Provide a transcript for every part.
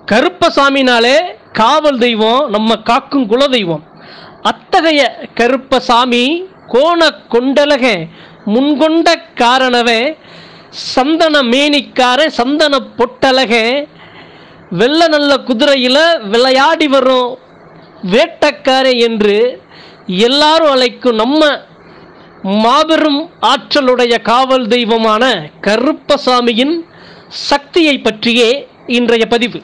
கருப்பசாமினாலே காவல் தெய்வம் நம்ம காக்கும் குல தெய்வம் அத்தகைய கருப்பசாமி கோண கொண்டலக முன்கொண்ட காரணவே சந்தன மேனிக்கார சந்தன பொட்டலக வெள்ள நல்ல குதிரையில் விளையாடி வரும் வேட்டக்காரே என்று எல்லாரும் அழைக்கும் நம்ம மாபெரும் ஆற்றலுடைய காவல் தெய்வமான கருப்பசாமியின் சக்தியை பற்றியே இன்றைய பதிவு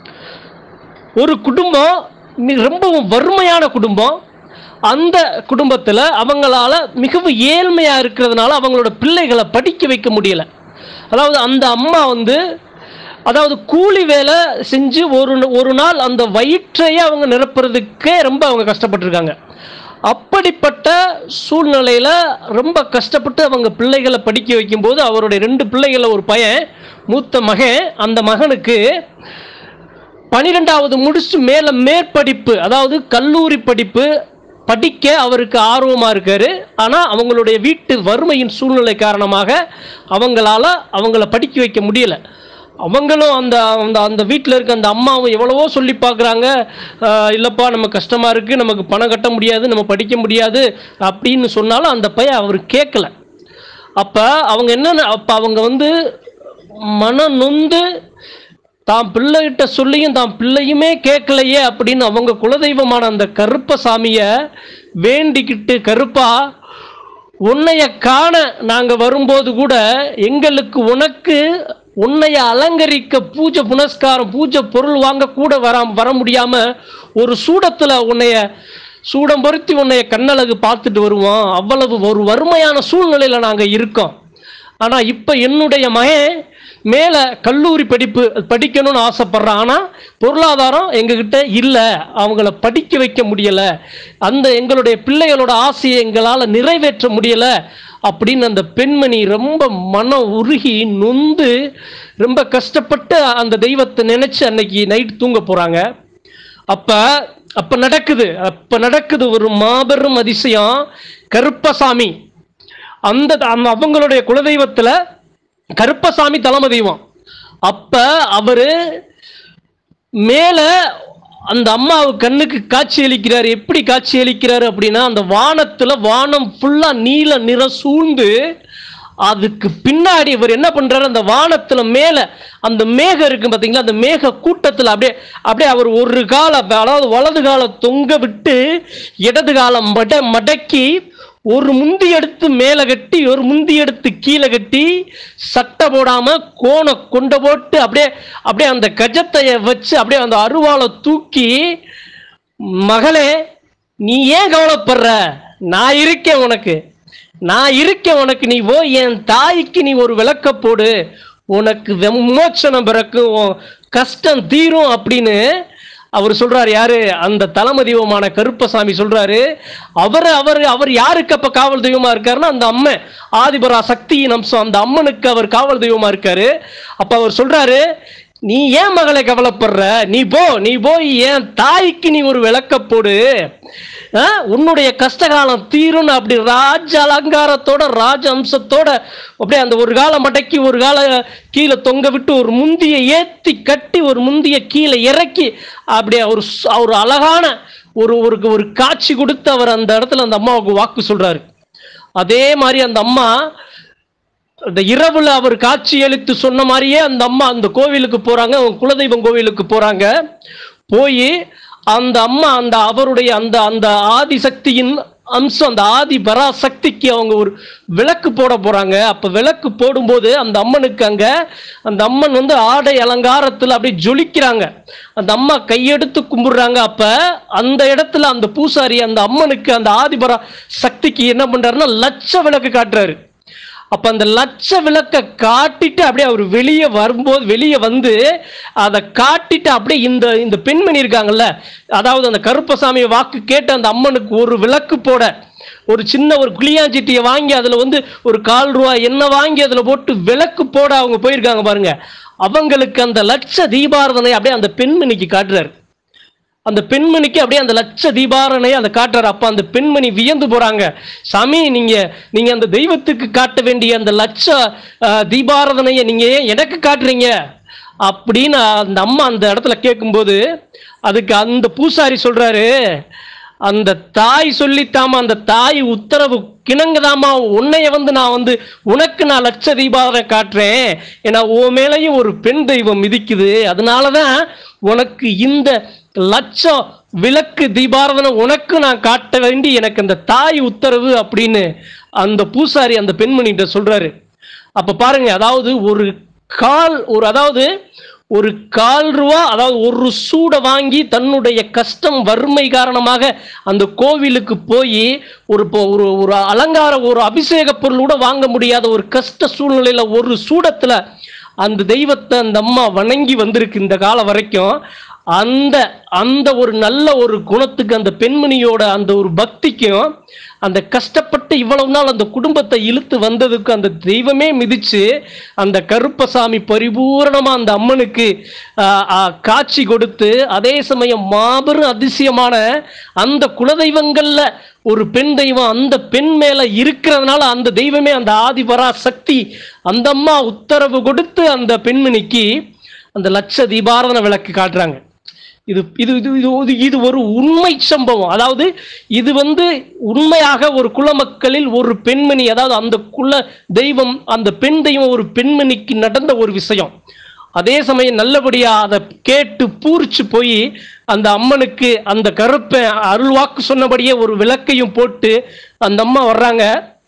ஒரு குடும்பம் மி- ரொம்பவும் வறுமையான குடும்பம் அந்த குடும்பத்தில் அவங்களால மிகவும் ஏழ்மையாக இருக்கிறதுனால அவங்களோட பிள்ளைகளை படிக்க வைக்க முடியல அதாவது அந்த அம்மா வந்து அதாவது கூலி வேலை செஞ்சு ஒரு ஒரு நாள் அந்த வயிற்றையே அவங்க நிரப்புறதுக்கே ரொம்ப அவங்க கஷ்டப்பட்டிருக்காங்க அப்படிப்பட்ட சூழ்நிலையில் ரொம்ப கஷ்டப்பட்டு அவங்க பிள்ளைகளை படிக்க வைக்கும்போது அவருடைய ரெண்டு பிள்ளைகளை ஒரு பையன் மூத்த மகன் அந்த மகனுக்கு பன்னிரெண்டாவது முடிச்சு மேலே மேற்படிப்பு அதாவது கல்லூரி படிப்பு படிக்க அவருக்கு ஆர்வமாக இருக்காரு ஆனால் அவங்களுடைய வீட்டு வறுமையின் சூழ்நிலை காரணமாக அவங்களால அவங்கள படிக்க வைக்க முடியல அவங்களும் அந்த அந்த அந்த வீட்டில் இருக்க அந்த அம்மாவும் எவ்வளவோ சொல்லி பார்க்குறாங்க இல்லைப்பா நம்ம கஷ்டமாக இருக்குது நமக்கு பணம் கட்ட முடியாது நம்ம படிக்க முடியாது அப்படின்னு சொன்னாலும் அந்த பையன் அவர் கேட்கல அப்போ அவங்க என்னென்ன அப்போ அவங்க வந்து மன நொந்து தான் பிள்ளைகிட்ட சொல்லியும் தான் பிள்ளையுமே கேட்கலையே அப்படின்னு அவங்க குலதெய்வமான அந்த கருப்பசாமியை வேண்டிக்கிட்டு கருப்பா உன்னைய காண நாங்கள் வரும்போது கூட எங்களுக்கு உனக்கு உன்னைய அலங்கரிக்க பூஜை புனஸ்காரம் பூஜை பொருள் வாங்க கூட வர வர முடியாமல் ஒரு சூடத்தில் உன்னைய சூடம் பொருத்தி உன்னைய கண்ணழகு பார்த்துட்டு வருவோம் அவ்வளவு ஒரு வறுமையான சூழ்நிலையில் நாங்கள் இருக்கோம் ஆனால் இப்போ என்னுடைய மகன் மேலே கல்லூரி படிப்பு படிக்கணும்னு ஆசைப்பட்றான் ஆனால் பொருளாதாரம் எங்ககிட்ட இல்லை அவங்கள படிக்க வைக்க முடியலை அந்த எங்களுடைய பிள்ளைகளோட ஆசையை எங்களால் நிறைவேற்ற முடியலை அப்படின்னு அந்த பெண்மணி ரொம்ப மனம் உருகி நொந்து ரொம்ப கஷ்டப்பட்டு அந்த தெய்வத்தை நினச்சி அன்னைக்கு நைட் தூங்க போகிறாங்க அப்போ அப்போ நடக்குது அப்போ நடக்குது ஒரு மாபெரும் அதிசயம் கருப்பசாமி அந்த அந்த அவங்களுடைய குலதெய்வத்தில் கருப்பசாமி தலைமை தெய்வம் அப்ப அவரு மேல அந்த அம்மாவு கண்ணுக்கு காட்சி அளிக்கிறார் எப்படி காட்சி அளிக்கிறாரு அப்படின்னா அந்த வானத்துல வானம் ஃபுல்லா நீல நிறம் சூழ்ந்து அதுக்கு பின்னாடி இவர் என்ன பண்றாரு அந்த வானத்துல மேல அந்த மேகம் இருக்கு பாத்தீங்களா அந்த மேக கூட்டத்துல அப்படியே அப்படியே அவர் ஒரு கால அதாவது வலது கால தொங்க விட்டு இடது காலம் மட மடக்கி ஒரு முந்தி எடுத்து மேலே கட்டி ஒரு முந்தி எடுத்து கீழே கட்டி சட்டை போடாம கோண கொண்ட போட்டு அப்படியே அப்படியே அந்த கஜத்தைய வச்சு அப்படியே அந்த அருவாளை தூக்கி மகளே நீ ஏன் கவலைப்படுற நான் இருக்கேன் உனக்கு நான் இருக்கேன் உனக்கு நீ போய் என் தாய்க்கு நீ ஒரு விளக்க போடு உனக்கு விமோச்சனம் பிறக்கும் உன் கஷ்டம் தீரும் அப்படின்னு அவர் சொல்றாரு யாரு அந்த தலைமை தெய்வமான கருப்பசாமி சொல்றாரு அவர் அவர் அவர் யாருக்கு அப்ப காவல் தெய்வமா இருக்காருன்னா அந்த அம்மன் ஆதிபரா சக்தியின் அம்சம் அந்த அம்மனுக்கு அவர் காவல் தெய்வமா இருக்காரு அப்ப அவர் சொல்றாரு நீ ஏன் மகளை கவலைப்படுற நீ போ நீ போய் என் தாய்க்கு நீ ஒரு விளக்க போடு ஆ, உன்னுடைய கஷ்டகாலம் தீரும்னு அப்படி ராஜ அலங்காரத்தோட ராஜ அம்சத்தோட அப்படியே அந்த ஒரு காலம் மடக்கி ஒரு கால கீழே தொங்க விட்டு ஒரு முந்தியை ஏத்தி கட்டி ஒரு முந்திய கீழே இறக்கி அப்படியே ஒரு சு- ஒரு அழகான ஒரு ஒரு ஒரு காட்சி கொடுத்து அவர் அந்த இடத்துல அந்த அம்மாவுக்கு வாக்கு சொல்றாரு அதே மாதிரி அந்த அம்மா அந்த இரவுல அவர் காட்சி அளித்து சொன்ன மாதிரியே அந்த அம்மா அந்த கோவிலுக்கு போறாங்க அவங்க குலதெய்வம் கோவிலுக்கு போறாங்க போய் அந்த அம்மா அந்த அவருடைய அந்த அந்த ஆதிசக்தியின் அம்சம் அந்த ஆதி பராசக்திக்கு அவங்க ஒரு விளக்கு போட போறாங்க அப்ப விளக்கு போடும்போது அந்த அம்மனுக்கு அங்க அந்த அம்மன் வந்து ஆடை அலங்காரத்துல அப்படியே ஜொலிக்கிறாங்க அந்த அம்மா கையெடுத்து கும்பிடுறாங்க அப்ப அந்த இடத்துல அந்த பூசாரி அந்த அம்மனுக்கு அந்த ஆதிபரா சக்திக்கு என்ன பண்றாருன்னா லட்ச விளக்கு காட்டுறாரு அப்ப அந்த லட்ச விளக்க காட்டிட்டு அப்படியே அவர் வெளியே வரும்போது வெளியே வந்து அதை காட்டிட்டு அப்படியே இந்த இந்த பெண்மணி இருக்காங்கல்ல அதாவது அந்த கருப்பசாமியை வாக்கு கேட்டு அந்த அம்மனுக்கு ஒரு விளக்கு போட ஒரு சின்ன ஒரு குளியாஞ்சட்டியை வாங்கி அதில் வந்து ஒரு கால் ரூபாய் எண்ணெய் வாங்கி அதில் போட்டு விளக்கு போட அவங்க போயிருக்காங்க பாருங்க அவங்களுக்கு அந்த லட்ச தீபாரதனை அப்படியே அந்த பெண்மணிக்கு காட்டுறாரு அந்த பெண்மணிக்கு அப்படியே அந்த லட்ச தீபாரணையை அந்த காட்டுறாரு அப்ப அந்த பெண்மணி வியந்து போறாங்க சாமி நீங்க நீங்க அந்த தெய்வத்துக்கு காட்ட வேண்டிய அந்த லட்ச அஹ், தீபாரதனையை நீங்க ஏன் எனக்கு காட்டுறீங்க அப்படின்னு அந்த அம்மா அந்த இடத்துல கேட்கும்போது அதுக்கு அந்த பூசாரி சொல்றாரு அந்த தாய் சொல்லித்தாமா அந்த தாய் உத்தரவு கிணங்குதாமா உன்னைய வந்து நான் வந்து உனக்கு நான் லட்ச தீபாவளை காட்டுறேன் ஏன்னா உன் மேலேயும் ஒரு பெண் தெய்வம் மிதிக்குது அதனால தான் உனக்கு இந்த லட்சம் விளக்கு தீபாரதனை உனக்கு நான் காட்ட வேண்டி எனக்கு அந்த தாய் உத்தரவு அப்படின்னு அந்த பூசாரி அந்த பெண்மணிகிட்ட சொல்றாரு அப்ப பாருங்க அதாவது ஒரு கால் ஒரு அதாவது ஒரு கால் ரூபா அதாவது ஒரு சூடை வாங்கி தன்னுடைய கஷ்டம் வறுமை காரணமாக அந்த கோவிலுக்கு போய் ஒரு இப்போ ஒரு ஒரு அலங்கார ஒரு அபிஷேக பொருள் கூட வாங்க முடியாத ஒரு கஷ்ட சூழ்நிலையில ஒரு சூடத்துல அந்த தெய்வத்தை அந்த அம்மா வணங்கி வந்திருக்கு இந்த காலம் வரைக்கும் அந்த அந்த ஒரு நல்ல ஒரு குணத்துக்கு அந்த பெண்மணியோட அந்த ஒரு பக்திக்கும் அந்த கஷ்டப்பட்டு இவ்வளவு நாள் அந்த குடும்பத்தை இழுத்து வந்ததுக்கு அந்த தெய்வமே மிதிச்சு அந்த கருப்பசாமி பரிபூரணமா அந்த அம்மனுக்கு ஆஹ், ஆஹ், காட்சி கொடுத்து அதே சமயம் மாபெரும் அதிசயமான அந்த குலதெய்வங்கள்ல ஒரு பெண் தெய்வம் அந்த பெண் மேல இருக்கிறதுனால அந்த தெய்வமே அந்த ஆதிபரா சக்தி அந்த அம்மா உத்தரவு கொடுத்து அந்த பெண்மணிக்கு அந்த லட்ச தீபாரதன விளக்கு காட்டுறாங்க இது இது இது இது ஒரு- இது ஒரு உண்மை சம்பவம் அதாவது இது வந்து உண்மையாக ஒரு குலமக்களில் ஒரு பெண்மணி அதாவது அந்த குல தெய்வம் அந்த பெண் தெய்வம் ஒரு பெண்மணிக்கு நடந்த ஒரு விஷயம் அதே சமயம் நல்லபடியா அதை கேட்டு பூரிச்சு போய் அந்த அம்மனுக்கு அந்த கருப்பை அருள்வாக்கு சொன்னபடியே ஒரு விளக்கையும் போட்டு அந்த அம்மா வர்றாங்க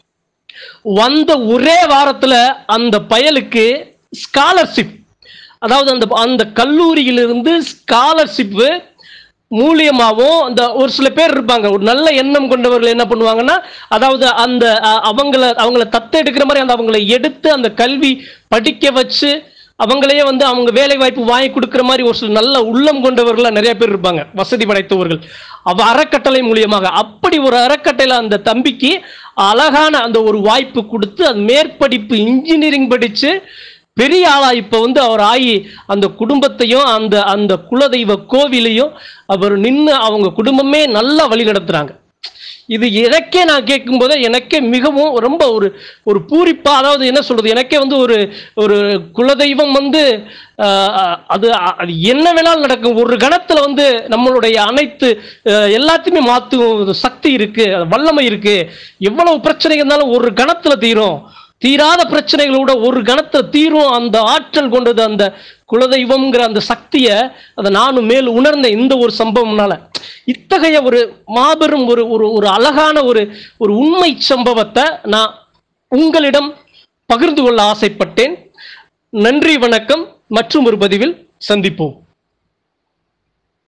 வந்த ஒரே வாரத்துல அந்த பயலுக்கு ஸ்காலர்ஷிப் அதாவது அந்த அந்த கல்லூரியிலிருந்து ஸ்காலர்ஷிப்பு மூலியமாகவும் அந்த ஒரு சில பேர் இருப்பாங்க ஒரு நல்ல எண்ணம் கொண்டவர்கள் என்ன பண்ணுவாங்கன்னா அதாவது அந்த அ- அவங்கள அவங்கள தத்தெடுக்கிற மாதிரி அந்த அவங்கள எடுத்து அந்த கல்வி படிக்க வச்சு அவங்களையே வந்து அவங்க வேலை வாய்ப்பு வாங்கி கொடுக்குற மாதிரி ஒரு சில நல்ல உள்ளம் கொண்டவர்களாக நிறைய பேர் இருப்பாங்க வசதி படைத்தவர்கள் அவ அறக்கட்டளை மூலியமாக அப்படி ஒரு அறக்கட்டளை அந்த தம்பிக்கு அழகான அந்த ஒரு வாய்ப்பு கொடுத்து அது மேற்படிப்பு இன்ஜினியரிங் படிச்சு பெரிய ஆளா இப்ப வந்து அவர் ஆகி அந்த குடும்பத்தையும் அந்த அந்த குலதெய்வ கோவிலையும் அவர் நின்று அவங்க குடும்பமே நல்லா வழி நடத்துறாங்க இது எனக்கே நான் கேட்கும்போது எனக்கே மிகவும் ரொம்ப ஒரு ஒரு பூரிப்பா அதாவது என்ன சொல்றது எனக்கே வந்து ஒரு ஒரு குலதெய்வம் வந்து ஆஹ், அது அது என்ன வேணாலும் நடக்கும் ஒரு கணத்துல வந்து நம்மளுடைய அனைத்து ஆஹ், எல்லாத்தையுமே மாற்றும் சக்தி இருக்கு வல்லமை இருக்கு எவ்வளவு பிரச்சனை இருந்தாலும் ஒரு கணத்துல தீரும் தீராத பிரச்சனைகளோட ஒரு கணத்துல தீரும் அந்த ஆற்றல் கொண்டது அந்த குலதெய்வம்ங்கிற அந்த சக்தியை அதை நானும் மேல் உணர்ந்த இந்த ஒரு சம்பவம்னால இத்தகைய ஒரு மாபெரும் ஒரு ஒரு ஒரு அழகான ஒரு ஒரு உண்மை சம்பவத்தை நான் உங்களிடம் பகிர்ந்து கொள்ள ஆசைப்பட்டேன் நன்றி வணக்கம் மற்றும் ஒரு பதிவில் சந்திப்போம்